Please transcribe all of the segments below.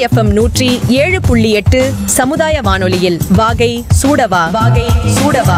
FM நூற்றி ஏழு புள்ளி எட்டு சமுதாய வானொலியில் வாகை சூடவா வாகை சூடவா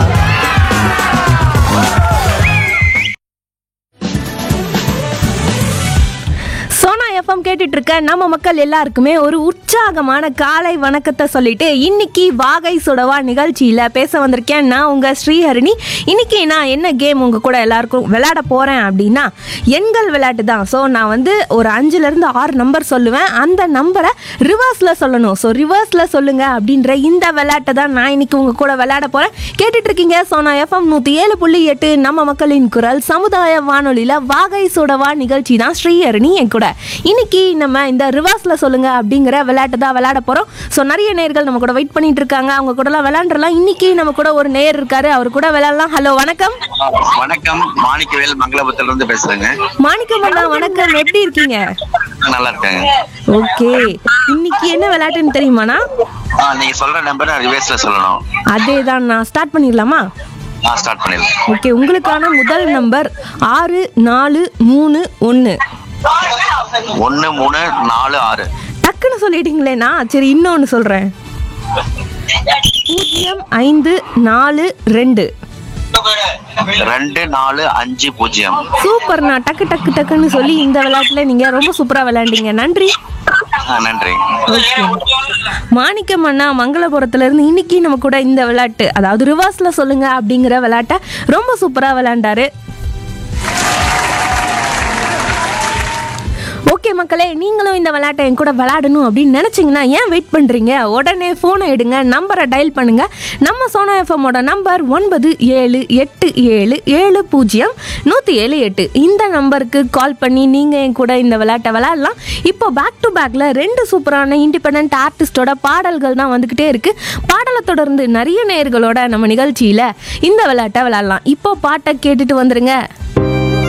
சோனா எஃப்எம் கேட்டுட்டு இருக்க நம்ம மக்கள் எல்லாருக்குமே ஒரு உற்சாகமான காலை வணக்கத்தை சொல்லிட்டு இன்னைக்கு வாகை சுடவா நிகழ்ச்சியில் பேச வந்திருக்கேன் நான் உங்க ஸ்ரீஹரணி இன்னைக்கு நான் என்ன கேம் உங்க கூட எல்லாருக்கும் விளையாட போறேன் அப்படின்னா எண்கள் விளையாட்டு தான் ஸோ நான் வந்து ஒரு அஞ்சுல இருந்து ஆறு நம்பர் சொல்லுவேன் அந்த நம்பரை ரிவர்ஸ்ல சொல்லணும் ஸோ ரிவர்ஸ்ல சொல்லுங்க அப்படின்ற இந்த விளையாட்டை தான் நான் இன்னைக்கு உங்க கூட விளையாட போறேன் கேட்டுட்டு இருக்கீங்க சோனா எஃப்எம் நூத்தி ஏழு புள்ளி எட்டு நம்ம மக்களின் குரல் சமுதாய வானொலியில வாகை சுடவா நிகழ்ச்சி தான் ஸ்ரீஹரணி என் கூட இன்னைக்கு நம்ம இந்த ரிவர்ஸ்ல சொல்லுங்க அப்படிங்கிற விளையாட்டு தான் விளையாட போறோம் ஸோ நிறைய நேர்கள் நம்ம கூட வெயிட் பண்ணிட்டு இருக்காங்க அவங்க கூடலாம் விளையாண்டுலாம் இன்னைக்கு நம்ம கூட ஒரு நேர் இருக்காரு அவர் கூட விளையாடலாம் ஹலோ வணக்கம் வணக்கம் மாணிக்கவேல் மங்களபுரத்துல இருந்து பேசுறேங்க மாணிக்கம் அண்ணா வணக்கம் எப்படி இருக்கீங்க நல்லா இருக்காங்க ஓகே இன்னைக்கு என்ன விளையாட்டுன்னு தெரியுமாண்ணா ஆ, நீங்க சொல்ற நம்பர் ரிவர்ஸ்ல சொல்லணும் அதே தான் நான் ஸ்டார்ட் பண்ணிடலாமா நான் ஸ்டார்ட் பண்ணிடலாம் ஓகே உங்களுக்கான முதல் நம்பர் ஆறு நாலு மூணு ஒன்று ஒன்னு மூணு நாலு ஆறு டக்குன்னு சொல்லிட்டீங்களேண்ணா சரி இன்னொன்று சொல்கிறேன் பூஜ்ஜியம் ஐந்து நாலு ரெண்டு ரெண்டு நாலு அஞ்சு பூஜ்ஜியம் சூப்பர்ண்ணா டக்கு டக்கு டக்குன்னு சொல்லி இந்த விளையாட்டுல நீங்க ரொம்ப சூப்பரா விளையாண்டீங்க நன்றி ஆ, நன்றி ஓகே மாணிக்கம் அண்ணா மங்களபுரத்துல இருந்து இன்னைக்கு நம்ம கூட இந்த விளையாட்டு அதாவது ரிவர்ஸ்ல சொல்லுங்க அப்படிங்கிற விளையாட்டை ரொம்ப சூப்பரா விளையாண்டாரு ஓகே மக்களே நீங்களும் இந்த விளையாட்டை என் கூட விளையாடணும் அப்படின்னு நினச்சிங்கன்னா ஏன் வெயிட் பண்ணுறீங்க உடனே ஃபோனை எடுங்க நம்பரை டயல் பண்ணுங்க நம்ம சோனா எஃப்எம்மோட நம்பர் ஒன்பது ஏழு எட்டு ஏழு ஏழு பூஜ்ஜியம் நூற்றி ஏழு எட்டு இந்த நம்பருக்கு கால் பண்ணி நீங்கள் என் கூட இந்த விளையாட்டை விளையாடலாம் இப்போ பேக் டு பேக்கில் ரெண்டு சூப்பரான இண்டிபெண்ட் ஆர்டிஸ்டோட பாடல்கள் தான் வந்துக்கிட்டே இருக்குது பாடலை தொடர்ந்து நிறைய நேயர்களோட நம்ம நிகழ்ச்சியில் இந்த விளையாட்டை விளையாடலாம் இப்போ பாட்டை கேட்டுட்டு வந்துருங்க